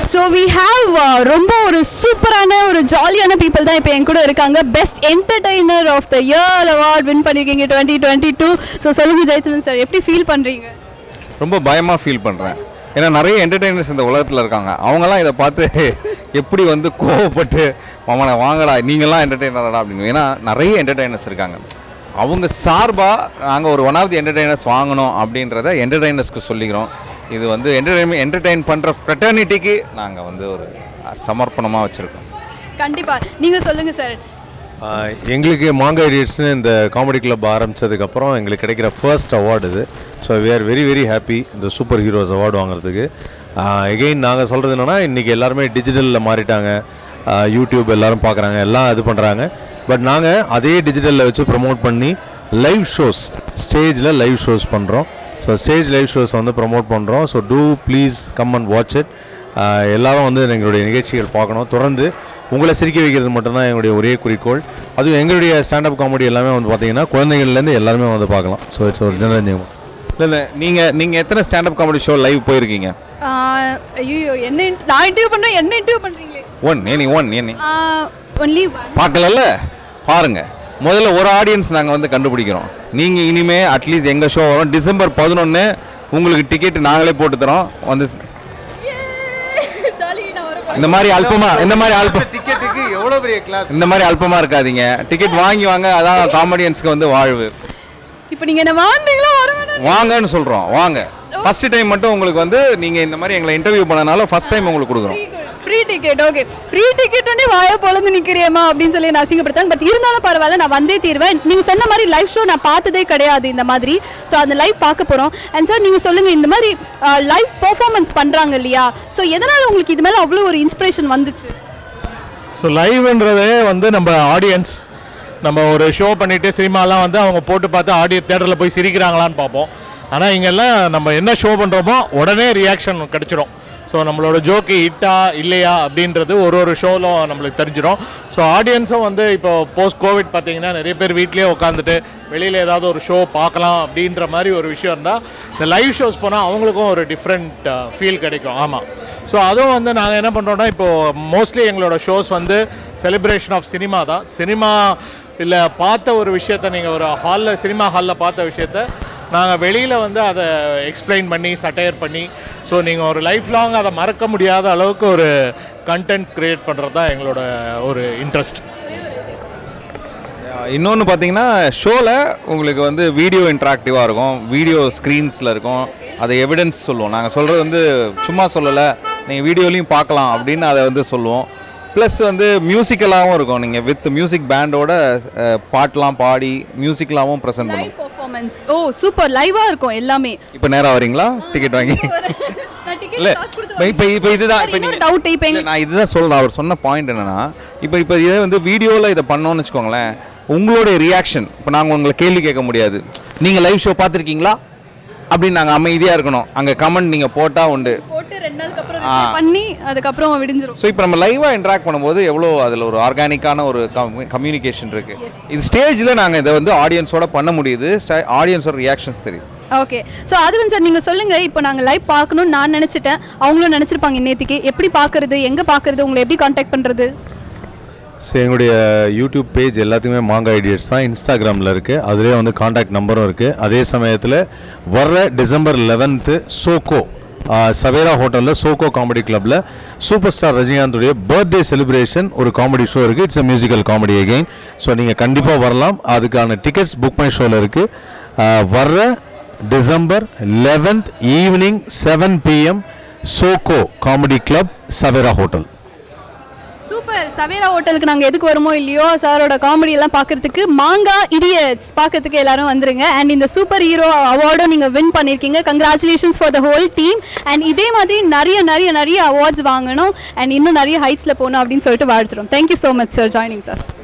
so we have ரொம்ப ஒரு சூப்பரான ஒரு ஜாலியான பீப்புள் தான் இப்போ என் கூட இருக்காங்க best entertainer of the year award win பண்ணியிருக்கீங்க டுவெண்ட்டி டுவெண்ட்டி டூ ஸோ சொல்லுங்க ஜெயத்வன் சார் எப்படி ஃபீல் பண்ணுறீங்க ரொம்ப பயமாக ஃபீல் பண்ணுறேன் ஏன்னா நிறைய என்டர்டெய்னர்ஸ் இந்த உலகத்தில் இருக்காங்க அவங்கெல்லாம் இதை பார்த்து எப்படி வந்து கோவப்பட்டு அவனை வாங்கடா நீங்களாம் என்டர்டெய்னரடா அப்படின்னு ஏன்னா நிறைய என்டர்டெய்னர்ஸ் இருக்காங்க அவங்க சார்பாக நாங்கள் ஒரு ஒன் ஆஃப் தி என்டர்டெய்னர்ஸ் வாங்கணும் அப்படின்றத என்டர்டெய்னர்ஸ்க்கு சொல்லிக்கிறோம் இது வந்து என்டர்டெயின் என்டர்டெயின் பண்ணுற ஃப்ரெட்டர்னிட்டிக்கு நாங்கள் வந்து ஒரு சமர்ப்பணமாக வச்சுருக்கோம் கண்டிப்பாக நீங்கள் சொல்லுங்கள் சார் ஆஹ் எங்களுக்கு மாங்கா இடியட்ஸ்னு இந்த காமெடி கிளப் ஆரம்பித்ததுக்கப்புறம் எங்களுக்கு கிடைக்கிற ஃபர்ஸ்ட் அவார்டு இது so we are very very happy இந்த சூப்பர் ஹீரோஸ் அவார்டு வாங்குறதுக்கு எகெயின் நாங்கள் சொல்கிறது என்னென்னா இன்றைக்கி எல்லாருமே டிஜிட்டலில் மாறிட்டாங்க ஆஹ் யூடியூப் எல்லாரும் பார்க்குறாங்க எல்லாம் இது பண்ணுறாங்க பட் நாங்கள் அதே டிஜிட்டலில் வச்சு ப்ரமோட் பண்ணி லைவ் ஷோஸ் ஸ்டேஜில் லைவ் ஷோஸ் பண்ணுறோம் ஸோ ஸ்டேஜ் லைவ் ஷோஸ் வந்து ப்ரமோட் பண்ணுறோம் so do please come and watch it எல்லாரும் வந்து எங்களுடைய நிகழ்ச்சிகள் பார்க்கணும் தொடர்ந்து உங்களை சிரிக்க வைக்கிறது மட்டும்தான் எங்களுடைய ஒரே குறிக்கோள் அதுவும் எங்களுடைய ஸ்டாண்டப் காமெடி எல்லாமே வந்து பார்த்தீங்கன்னா குழந்தைகள்லேருந்து எல்லாருமே வந்து பார்க்கலாம் ஸோ இட்ஸ் ஒரு ஜெனரல் இல்லை இல்லை நீங்கள் நீங்கள் எத்தனை ஸ்டாண்டப் காமெடி ஷோ லைவ் போயிருக்கீங்க ஐயோ என்ன int- நான் இன்டர்வியூ பண்ணுறேன் என்ன இன்டர்வியூ பண்ணுறீங்களே one any one any only one பார்க்கலல்ல பாருங்க முதல்ல ஒரு ஆடியன்ஸ் நாங்கள் வந்து கண்டுபிடிக்கிறோம் நீங்கள் இனிமே அட்லீஸ்ட் எங்கள் ஷோ வரும் டிசம்பர் பதினொன்று உங்களுக்கு டிக்கெட் நாங்களே போட்டு தரோம் வந்து ஜாலி நான் வர இந்த மாதிரி அல்பமா இந்த மாதிரி அல்ப டிக்கெட்டுக்கு எவ்வளோ பெரிய கிளாஸ் இந்த மாதிரி அல்பமா இருக்காதீங்க டிக்கெட் வாங்கி வாங்க அதான் காமெடியன்ஸ்க்கு வந்து வாழ்வு இப்போ நீங்கள் என்ன வாங்குறீங்களா வர வேணாம் வாங்கன்னு சொல்கிறோம் வாங்க ஃபர்ஸ்ட் டைம் மட்டும் உங்களுக்கு வந்து நீங்கள் இந்த மாதிரி எங்களை இன்டர்வியூ பண்ணனால ஃபர்ஸ்ட் டைம் உங்களுக்கு கொடுக்குறோம் free ticket okay free ticket வந்து வாய பொழந்து நிக்கிறியம்மா அப்படின்னு சொல்லி நான் அசிங்கப்படுத்தாங்க பட் இருந்தாலும் பரவாயில்ல நான் வந்தே தீருவேன் நீங்க சொன்ன மாதிரி லைவ் ஷோ நான் பார்த்ததே கிடையாது இந்த மாதிரி ஸோ அந்த லைவ் பார்க்க போறோம் அண்ட் சார் நீங்க சொல்லுங்க இந்த மாதிரி லைவ் பெர்ஃபார்மன்ஸ் பண்றாங்க இல்லையா ஸோ எதனால உங்களுக்கு இது மேல அவ்வளோ ஒரு இன்ஸ்பிரேஷன் வந்துச்சு ஸோ லைவ்ன்றதே வந்து நம்ம ஆடியன்ஸ் நம்ம ஒரு ஷோ பண்ணிட்டு சினிமாலாம் வந்து அவங்க போட்டு பார்த்து ஆடியோ தேட்டரில் போய் சிரிக்கிறாங்களான்னு பார்ப்போம் ஆனால் இங்கெல்லாம் நம்ம என்ன ஷோ பண்ணுறோமோ உடனே ரியாக்ஷன் கிடச்சிரும் ஸோ நம்மளோட ஜோக்கு ஹிட்டா இல்லையா அப்படின்றது ஒரு ஒரு ஷோலும் நம்மளுக்கு தெரிஞ்சிடும் ஸோ ஆடியன்ஸும் வந்து இப்போ போஸ்ட் கோவிட் பார்த்தீங்கன்னா நிறைய பேர் வீட்லேயே உட்காந்துட்டு வெளியில் ஏதாவது ஒரு ஷோ பார்க்கலாம் அப்படின்ற மாதிரி ஒரு விஷயம் இருந்தால் இந்த லைவ் ஷோஸ் போனால் அவங்களுக்கும் ஒரு டிஃப்ரெண்ட் ஃபீல் கிடைக்கும் ஆமாம் ஸோ அதுவும் வந்து நாங்கள் என்ன பண்ணுறோம்னா இப்போது மோஸ்ட்லி எங்களோட ஷோஸ் வந்து செலிப்ரேஷன் ஆஃப் சினிமா தான் சினிமா இல்லை பார்த்த ஒரு விஷயத்த நீங்கள் ஒரு ஹாலில் சினிமா ஹாலில் பார்த்த விஷயத்த நாங்கள் வெளியில் வந்து அதை எக்ஸ்பிளைன் பண்ணி சட்டையர் பண்ணி ஸோ நீங்கள் ஒரு லைஃப் லாங் அதை மறக்க முடியாத அளவுக்கு ஒரு கண்டென்ட் க்ரியேட் பண்ணுறது தான் எங்களோட ஒரு இன்ட்ரெஸ்ட் இன்னொன்று பார்த்தீங்கன்னா ஷோவில் உங்களுக்கு வந்து வீடியோ இன்ட்ராக்டிவாக இருக்கும் வீடியோ ஸ்க்ரீன்ஸில் இருக்கும் அதை எவிடன்ஸ் சொல்லுவோம் நாங்கள் சொல்கிறது வந்து சும்மா சொல்லலை நீங்கள் வீடியோலையும் பார்க்கலாம் அப்படின்னு அதை வந்து சொல்லுவோம் ப்ளஸ் வந்து மியூசிக்கலாகவும் இருக்கும் நீங்கள் வித் மியூசிக் பேண்டோட பாட்டெலாம் பாடி மியூசிக்கலாகவும் ப்ரெசென்ட் பண்ணுவோம் லைவ் பெர்ஃபார்மன்ஸ் ஓ சூப்பர் லைவா இருக்கும் எல்லாமே இப்போ நேராக வரீங்களா டிக்கெட் வாங்கி நான் டிக்கெட் இல்லை காசு கொடுத்து இப்போ இப்போ இதுதான் இப்போ இன்னொரு டவுட் இப்போ இல்லை, நான் இதுதான் சொல்கிறேன் அவர் சொன்ன பாயிண்ட் என்னன்னா இப்போ இப்போ இதே வந்து வீடியோவில் இதை பண்ணோம்னு வச்சுக்கோங்களேன் உங்களுடைய ரியாக்ஷன் இப்போ நாங்கள் உங்களை கேள்வி கேட்க முடியாது நீங்கள் லைவ் ஷோ பார்த்துருக்கீங்களா அப்படின்னு நாங்கள் அமைதியாக இருக்கணும் அங்கே கமெண்ட் நீங்கள் போட்டால் உண்டு போட்டு ரெண்டு நாளுக்கு அப்புறம் reply பண்ணி அதுக்கப்புறம் விடிஞ்சிரும் ஸோ இப்போ நம்ம லைவாக இன்ட்ராக்ட் பண்ணும்போது எவ்வளோ அதில் ஒரு ஆர்கானிக்கான ஒரு கம்யூனிகேஷன் இருக்குது இது ஸ்டேஜில் நாங்கள் இதை வந்து ஆடியன்ஸோட பண்ண முடியுது ஆடியன்ஸோட ரியாக்ஷன்ஸ் தெரியுது ஓகே ஸோ அதுவும் சார் நீங்கள் சொல்லுங்கள் இப்போ நாங்கள் லைவ் பார்க்கணும்னு நான் நினச்சிட்டேன் அவங்களும் நினச்சிருப்பாங்க நேற்றுக்கு எப்படி பார்க்குறது எங்கே பார்க்குறது உங்களை எப்படி காண்டாக்ட் பண்ணுறது ஸோ எங்களுடைய யூடியூப் பேஜ் எல்லாத்துக்குமே மாங்கா ஐடியட்ஸ் தான் இன்ஸ்டாகிராமில் இருக்குது அதுலேயே வந்து காண்டாக்ட் நம்பரும் இருக்குது அதே சமயத்தில் வர்ற டிசம்பர் லெவன்த்து சோகோ சவேரா ஹோட்டலில் சோகோ காமெடி கிளப்பில் சூப்பர் ஸ்டார் ரஜினிகாந்துடைய பர்த்டே செலிப்ரேஷன் ஒரு காமெடி ஷோ இருக்குது it's a musical comedy again so நீங்கள் கண்டிப்பாக வரலாம் அதுக்கான டிக்கெட்ஸ் புக் மை ஷோவில் இருக்குது வர்ற December eleventh evening seven PM Soho comedy club Savera hotel super Savera ஹோட்டலுக்கு நாங்கள் எதுக்கு வருமோ இல்லையோ சாரோட காமெடி எல்லாம் பார்க்கறதுக்கு மாங்கா இடியட்ஸ் பார்க்கறதுக்கு எல்லாரும் வந்துருங்க அண்ட் இந்த சூப்பர் ஹீரோ அவார்டும் நீங்கள் வின் பண்ணியிருக்கீங்க congratulations for the whole team and இதே மாதிரி நிறைய நிறைய நிறைய அவார்ட்ஸ் வாங்கணும் அண்ட் இன்னும் நிறைய ஹைட்ஸில் போகணும் அப்படின்னு சொல்லிட்டு வாழ்த்துறோம் thank you so much sir joining தஸ்